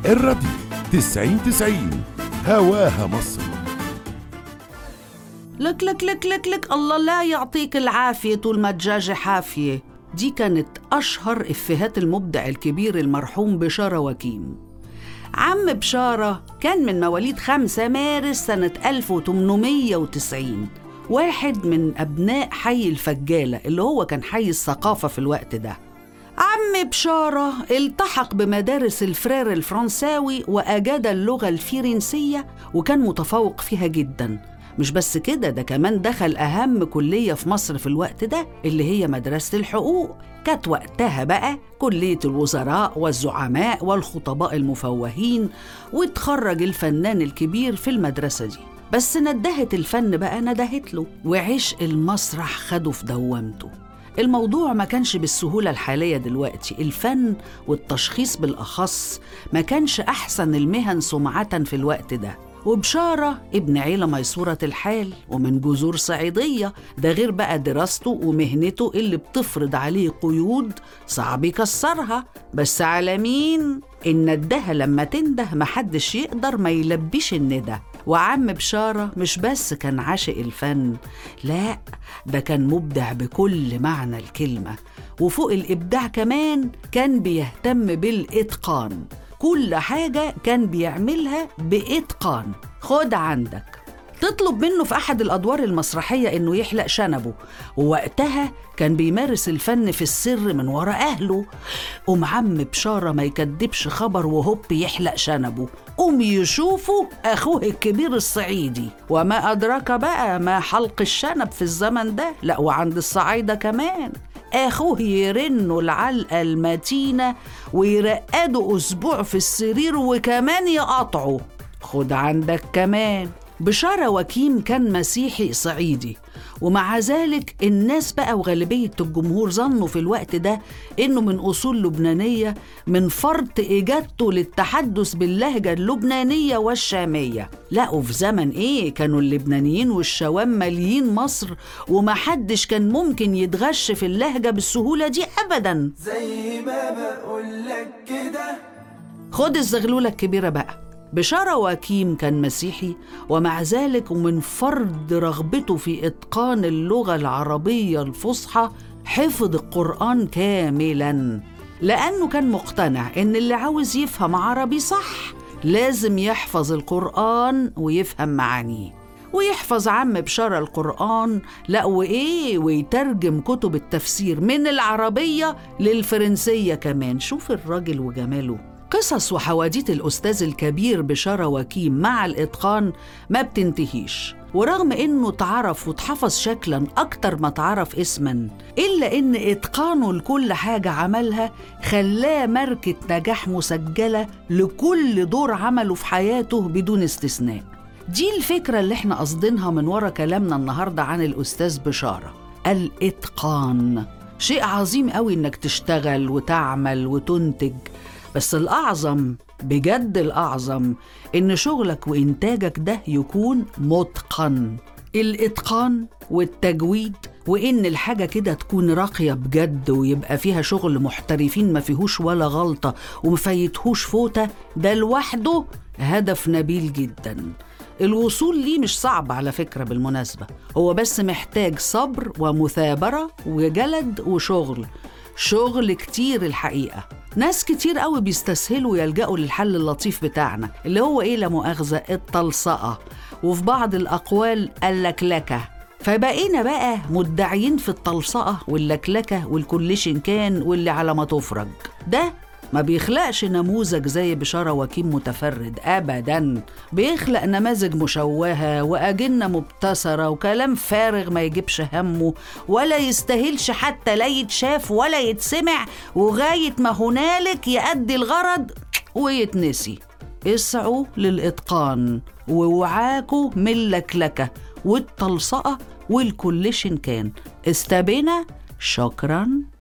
الراديو تسعين تسعين هواها مصر لك لك لك لك لك الله لا يعطيك العافية طول ما الدجاجة حافية دي كانت أشهر إفيهات المبدع الكبير المرحوم بشارة وكيم عم بشارة كان من مواليد 5 مارس سنة 1890 واحد من أبناء حي الفجالة اللي هو كان حي الثقافة في الوقت ده عم بشارة التحق بمدارس الفرير الفرنساوي وأجاد اللغة الفرنسية وكان متفوق فيها جدا مش بس كده ده كمان دخل أهم كلية في مصر في الوقت ده اللي هي مدرسة الحقوق كانت وقتها بقى كلية الوزراء والزعماء والخطباء المفوهين واتخرج الفنان الكبير في المدرسة دي بس ندهت الفن بقى ندهت له وعشق المسرح خده في دوامته الموضوع ما كانش بالسهولة الحالية دلوقتي الفن والتشخيص بالأخص ما كانش أحسن المهن سمعة في الوقت ده وبشارة ابن عيلة ميسورة الحال ومن جذور صعيدية ده غير بقى دراسته ومهنته اللي بتفرض عليه قيود صعب يكسرها بس على مين؟ إن الدها لما تنده محدش يقدر ما يلبيش الندى وعم بشارة مش بس كان عاشق الفن لا ده كان مبدع بكل معنى الكلمة وفوق الإبداع كمان كان بيهتم بالإتقان كل حاجة كان بيعملها بإتقان خد عندك تطلب منه في أحد الأدوار المسرحية إنه يحلق شنبه ووقتها كان بيمارس الفن في السر من ورا أهله قوم عم بشارة ما يكدبش خبر وهوب يحلق شنبه قوم يشوفه أخوه الكبير الصعيدي وما أدراك بقى ما حلق الشنب في الزمن ده لا وعند الصعايدة كمان أخوه يرنه العلقة المتينة ويرقده أسبوع في السرير وكمان يقطعه خد عندك كمان بشارة وكيم كان مسيحي صعيدي ومع ذلك الناس بقى وغالبية الجمهور ظنوا في الوقت ده إنه من أصول لبنانية من فرط إجادته للتحدث باللهجة اللبنانية والشامية لا وفي زمن إيه كانوا اللبنانيين والشوام ماليين مصر ومحدش كان ممكن يتغش في اللهجة بالسهولة دي أبدا زي ما بقولك كده خد الزغلولة الكبيرة بقى بشارة وكيم كان مسيحي ومع ذلك ومن فرض رغبته في إتقان اللغة العربية الفصحى حفظ القرآن كاملا لأنه كان مقتنع إن اللي عاوز يفهم عربي صح لازم يحفظ القرآن ويفهم معانيه ويحفظ عم بشارة القرآن لا وإيه ويترجم كتب التفسير من العربية للفرنسية كمان شوف الراجل وجماله قصص وحواديت الأستاذ الكبير بشارة وكيم مع الإتقان ما بتنتهيش ورغم إنه اتعرف واتحفظ شكلا أكتر ما اتعرف اسما إلا إن إتقانه لكل حاجة عملها خلاه ماركة نجاح مسجلة لكل دور عمله في حياته بدون استثناء دي الفكرة اللي احنا قصدينها من ورا كلامنا النهاردة عن الأستاذ بشارة الإتقان شيء عظيم قوي إنك تشتغل وتعمل وتنتج بس الأعظم بجد الأعظم إن شغلك وإنتاجك ده يكون متقن الإتقان والتجويد وإن الحاجة كده تكون راقية بجد ويبقى فيها شغل محترفين ما فيهوش ولا غلطة ومفيتهوش فوتة ده لوحده هدف نبيل جدا الوصول ليه مش صعب على فكرة بالمناسبة هو بس محتاج صبر ومثابرة وجلد وشغل شغل كتير الحقيقة ناس كتير قوي بيستسهلوا يلجأوا للحل اللطيف بتاعنا اللي هو ايه لا مؤاخذة التلصقة وفي بعض الأقوال اللكلكة فبقينا بقى مدعيين في التلصقة واللكلكة والكلشن كان واللي على ما تفرج ده ما بيخلقش نموذج زي بشارة وكيم متفرد أبدا بيخلق نماذج مشوهة وأجنة مبتسرة وكلام فارغ ما يجيبش همه ولا يستاهلش حتى لا يتشاف ولا يتسمع وغاية ما هنالك يأدي الغرض ويتنسي اسعوا للإتقان ووعاكوا من اللكلكة والتلصقة والكلشن كان استبينا شكراً